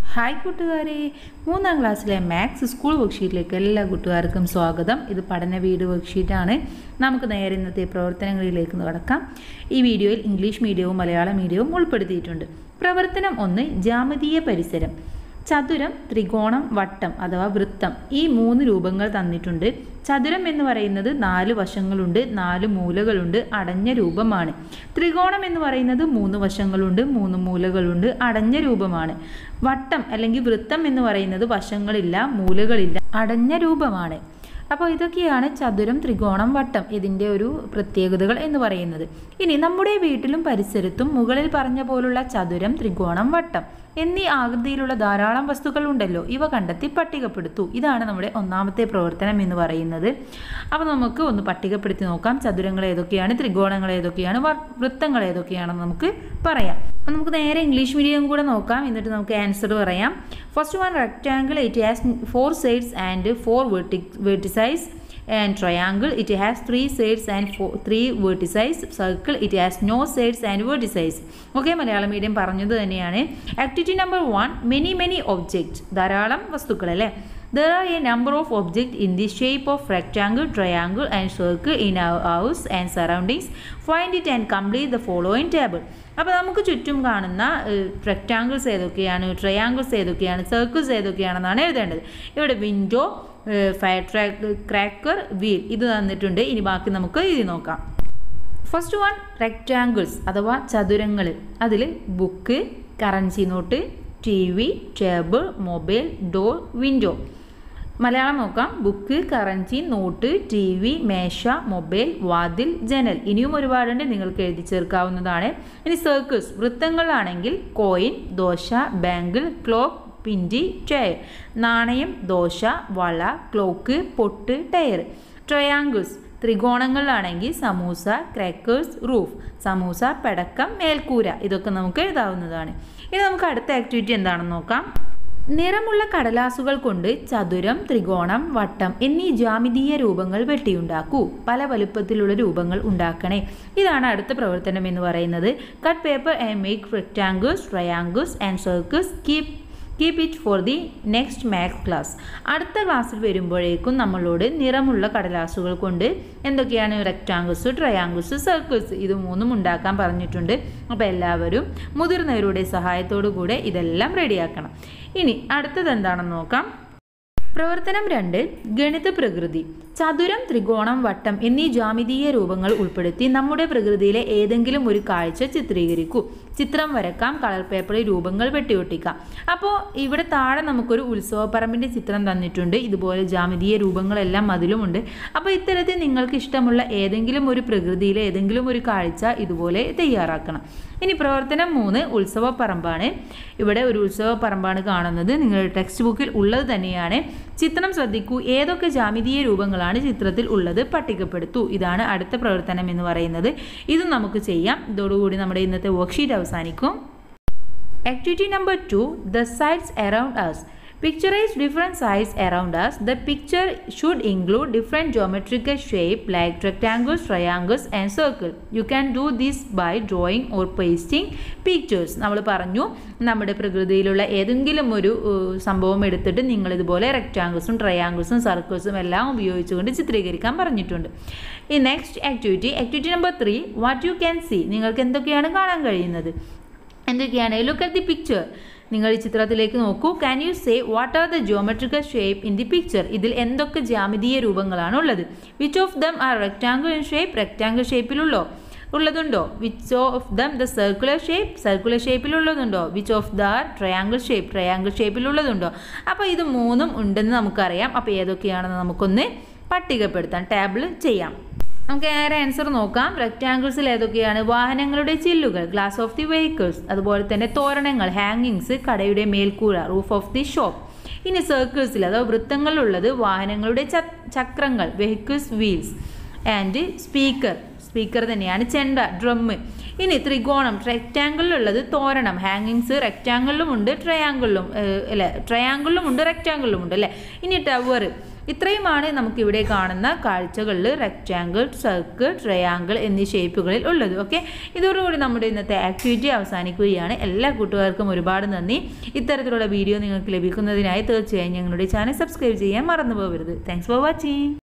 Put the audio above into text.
Hi കൂട്ടുകാരെ മൂന്നാം ക്ലാസ്സിലെ മാത്സ് സ്കൂൾ വർക്ക്ഷീറ്റിലേക്ക് എല്ലാ കൂട്ടുകാർക്കും സ്വാഗതം ഇത് പഠന വീട് വർക്ക്ഷീറ്റാണ് നമുക്ക് നേരെ ഇന്നത്തെ പ്രവർത്തനങ്ങളിലേക്ക് കടക്കാം ഈ വീഡിയോയിൽ ഇംഗ്ലീഷ് മീഡിയവും മലയാളം മീഡിയവും ഉൾപ്പെടുത്തിയിട്ടുണ്ട് പ്രവർത്തനം ഒന്ന് ജാമതീയ പരിസരം ചതുരം ത്രികോണം വട്ടം അഥവാ വൃത്തം ഈ മൂന്ന് രൂപങ്ങൾ തന്നിട്ടുണ്ട് ചതുരം എന്ന് പറയുന്നത് നാല് വശങ്ങളുണ്ട് നാല് മൂലകളുണ്ട് അടഞ്ഞ രൂപമാണ് ത്രികോണം എന്ന് പറയുന്നത് മൂന്ന് വശങ്ങളുണ്ട് മൂന്ന് മൂലകളുണ്ട് അടഞ്ഞ രൂപമാണ് വട്ടം അല്ലെങ്കിൽ വൃത്തം എന്ന് പറയുന്നത് വശങ്ങളില്ല മൂലകളില്ല അടഞ്ഞ രൂപമാണ് അപ്പോൾ ഇതൊക്കെയാണ് ചതുരം ത്രികോണം വട്ടം ഇതിൻ്റെ ഒരു പ്രത്യേകതകൾ എന്ന് പറയുന്നത് ഇനി നമ്മുടെ വീട്ടിലും പരിസരത്തും മുകളിൽ പറഞ്ഞ പോലുള്ള ചതുരം ത്രികോണം വട്ടം എന്നീ ആകൃതിയിലുള്ള ധാരാളം വസ്തുക്കൾ ഉണ്ടല്ലോ ഇവ കണ്ടെത്തി പട്ടികപ്പെടുത്തു ഇതാണ് നമ്മുടെ ഒന്നാമത്തെ പ്രവർത്തനം എന്ന് പറയുന്നത് അപ്പോൾ നമുക്ക് ഒന്ന് പട്ടികപ്പെടുത്തി നോക്കാം ചതുരങ്ങൾ ഏതൊക്കെയാണ് ത്രികോണങ്ങൾ ഏതൊക്കെയാണ് വ- വൃത്തങ്ങൾ ഏതൊക്കെയാണെന്ന് നമുക്ക് പറയാം അപ്പോൾ നമുക്ക് നേരെ ഇംഗ്ലീഷ് മീഡിയം കൂടെ നോക്കാം എന്നിട്ട് നമുക്ക് ആൻസർ പറയാം first one rectangle it has four sides and four വെർട്ടി vertices and triangle it has three sides and four, three vertices circle it has no sides and vertices okay Malayalam medium പറഞ്ഞത് തന്നെയാണ് activity number one many many object ധാരാളം വസ്തുക്കൾ അല്ലേ There are a number of objects in the shape of rectangle, triangle and circle in our house and surroundings. Find it and complete the following table. അപ്പോൾ നമുക്ക് ചുറ്റും കാണുന്ന rectangles ഏതൊക്കെയാണ് triangles ഏതൊക്കെയാണ് circles ഏതൊക്കെയാണെന്നാണ് എഴുതേണ്ടത് ഇവിടെ window fire track cracker wheel ഇത് തന്നിട്ടുണ്ട് ഇനി ബാക്കി നമുക്ക് ഇത് നോക്കാം ഫസ്റ്റ് വൺ റെക്റ്റാങ്കിൾസ് അഥവാ ചതുരങ്ങൾ അതിൽ book currency note T V table mobile door window Malayalam നോക്കാം book currency note T V മേശ മൊബൈൽ വാതിൽ ജനൽ ഇനിയും ഒരുപാടുണ്ട് നിങ്ങൾക്ക് എഴുതി ചേർക്കാവുന്നതാണ് ഇനി സർക്കിൾസ് വൃത്തങ്ങളാണെങ്കിൽ കോയിൻ ദോശ ബാങ്കിൾ ക്ലോക്ക് പിഞ്ചി ടയർ നാണയം ദോശ വള ക്ലോക്ക് പൊട്ട് ടയർ ട്രയാങ്കിൾസ് ത്രികോണങ്ങളിലാണെങ്കിൽ സമൂസ ക്രാക്കേഴ്സ് റൂഫ് സമൂസ പടക്കം മേൽക്കൂര ഇതൊക്കെ നമുക്ക് എഴുതാവുന്നതാണ് ഇനി നമുക്ക് അടുത്ത ആക്ടിവിറ്റി എന്താണെന്ന് നോക്കാം നിറമുള്ള കടലാസുകൾ കൊണ്ട് ചതുരം ത്രികോണം വട്ടം എന്നീ ജാമിതീയ രൂപങ്ങൾ വെട്ടിയുണ്ടാക്കൂ പല വലുപ്പത്തിലുള്ള രൂപങ്ങൾ ഉണ്ടാക്കണേ ഇതാണ് അടുത്ത പ്രവർത്തനം എന്ന് പറയുന്നത് cut paper and make rectangles triangles and circles keep keep it for the next maths class അടുത്ത ക്ലാസ്സിൽ വരുമ്പോഴേക്കും നമ്മളോട് നിറമുള്ള കടലാസുകൾ കൊണ്ട് എന്തൊക്കെയാണ് റെക്റ്റാങ്കിൾസ് ട്രയാങ്കിൾസ് സർക്കിൾസ് ഇത് മൂന്നും ഉണ്ടാക്കാൻ പറഞ്ഞിട്ടുണ്ട് അപ്പോൾ എല്ലാവരും മുതിർന്നവരുടെ സഹായത്തോടു കൂടെ ഇതെല്ലാം റെഡിയാക്കണം ഇനി അടുത്തത് എന്താണെന്ന് നോക്കാം പ്രവർത്തനം രണ്ട് ഗണിത പ്രകൃതി ചതുരം ത്രികോണം വട്ടം എന്നീ ജാമിതീയ രൂപങ്ങൾ ഉൾപ്പെടുത്തി നമ്മുടെ പ്രകൃതിയിലെ ഏതെങ്കിലും ഒരു കാഴ്ച ചിത്രീകരിക്കൂ ചിത്രം വരക്കാം കളർ പേപ്പറിൽ രൂപങ്ങൾ വെട്ടിയൊട്ടിക്കാം അപ്പോൾ ഇവിടെ താഴെ നമുക്കൊരു ഉത്സവപ്പറമ്പിൻ്റെ ചിത്രം തന്നിട്ടുണ്ട് ഇതുപോലെ ജാമിതീയ രൂപങ്ങളെല്ലാം അതിലുമുണ്ട് അപ്പോൾ ഇത്തരത്തിൽ നിങ്ങൾക്ക് ഇഷ്ടമുള്ള ഏതെങ്കിലും ഒരു പ്രകൃതിയിലെ ഏതെങ്കിലും ഒരു കാഴ്ച ഇതുപോലെ തയ്യാറാക്കണം ഇനി പ്രവർത്തനം മൂന്ന് ഉത്സവപ്പറമ്പാണ് ഇവിടെ ഒരു ഉത്സവപ്പറമ്പാണ് കാണുന്നത് നിങ്ങളുടെ ടെക്സ്റ്റ് ബുക്കിൽ ഉള്ളത് തന്നെയാണ് ചിത്രം ശ്രദ്ധിക്കൂ ഏതൊക്കെ ജാമിതീയ രൂപങ്ങളാണ് ചിത്രത്തിൽ ഉള്ളത് പട്ടികപ്പെടുത്തൂ ഇതാണ് അടുത്ത പ്രവർത്തനം എന്ന് പറയുന്നത് ഇത് നമുക്ക് ചെയ്യാം ഇതോടുകൂടി നമ്മുടെ ഇന്നത്തെ വർക്ക്ഷീറ്റ് അവസാനിക്കും Activity number 2 The sides around us. Picturize different sides around us. The picture should include different geometrical shape like rectangles, triangles and circle. You can do this by drawing or pasting pictures. നമ്മൾ പറഞ്ഞു നമ്മുടെ പ്രകൃതിയിലുള്ള ഏതെങ്കിലും ഒരു ഏഹ്, സംഭവം എടുത്തിട്ട് നിങ്ങൾ ഇതുപോലെ റെക്റ്റാങ്കിൾസും ട്രയാങ്കിൾസും സർക്കിൾസും എല്ലാം ഉപയോഗിച്ചുകൊണ്ട് ചിത്രീകരിക്കാൻ പറഞ്ഞിട്ടുണ്ട് ഈ next activity activity number three what you can see നിങ്ങൾക്ക് എന്തൊക്കെയാണ് കാണാൻ കഴിയുന്നത് എന്തൊക്കെയാണ് ലുക്ക് അറ്റ് ദി പിക്ചർ നിങ്ങൾ ഈ ചിത്രത്തിലേക്ക് നോക്കൂ can you say what are the geometrical shape in the picture ഇതിൽ എന്തൊക്കെ ജാമിതീയ രൂപങ്ങളാണ് ഉള്ളത് which of them are rectangle in shape rectangle ഷേപ്പിലുള്ളോ ഉള്ളതുണ്ടോ which of them the circular shape circular ഷേപ്പിലുള്ളതുണ്ടോ which of the are triangle shape triangle ഷേപ്പിലുള്ളതുണ്ടോ അപ്പോൾ ഇത് മൂന്നും ഉണ്ടെന്ന് നമുക്കറിയാം അപ്പോൾ ഏതൊക്കെയാണെന്ന് നമുക്കൊന്ന് പട്ടികപ്പെടുത്താം ടാബിൾ ചെയ്യാം നമുക്ക് നേരെ ആൻസർ നോക്കാം റെക്റ്റാങ്കിൾസിൽ ഏതൊക്കെയാണ് വാഹനങ്ങളുടെ ചില്ലുകൾ ഗ്ലാസ് ഓഫ് ദി വെഹിക്കിൾസ് അതുപോലെ തന്നെ തോരണങ്ങൾ ഹാങ്ങിങ്സ് കടയുടെ മേൽക്കൂര റൂഫ് ഓഫ് ദി ഷോപ്പ് ഇനി സർക്കിൾസിൽ അഥവാ വൃത്തങ്ങളിലുള്ളത് വാഹനങ്ങളുടെ ച- ചക്രങ്ങൾ vehicles wheels and speaker speaker തന്നെയാണ് ചെണ്ട ഡ്രം ഇനി ത്രികോണം റെക്റ്റാങ്കിളിലുള്ളത് തോരണം ഹാങ്ങിങ്സ് റെക്റ്റാങ്കിളിലും ഉണ്ട് ട്രയാങ്കിളിലും അല്ല ട്രയാങ്കിളിലും ഉണ്ട് റെക്റ്റാങ്കിളിലും ഉണ്ട് അല്ലേ ഇനി ടവർ ഇത്രയുമാണ് നമുക്കിവിടെ കാണുന്ന കാഴ്ചകളിൽ റെക്റ്റാങ്കിൾ സർക്കിൾ ട്രയാങ്കിൾ എന്നീ ഷേപ്പുകളിൽ ഉള്ളത് ഓക്കെ ഇതോടുകൂടി നമ്മുടെ ഇന്നത്തെ ആക്ടിവിറ്റി അവസാനിക്കുകയാണ് എല്ലാ കൂട്ടുകാർക്കും ഒരുപാട് നന്ദി ഇത്തരത്തിലുള്ള വീഡിയോ നിങ്ങൾക്ക് ലഭിക്കുന്നതിനായി തീർച്ചയായും ഞങ്ങളുടെ ചാനൽ സബ്സ്ക്രൈബ് ചെയ്യാൻ മറന്നു പോകരുത് താങ്ക്സ് ഫോർ വാച്ചിങ്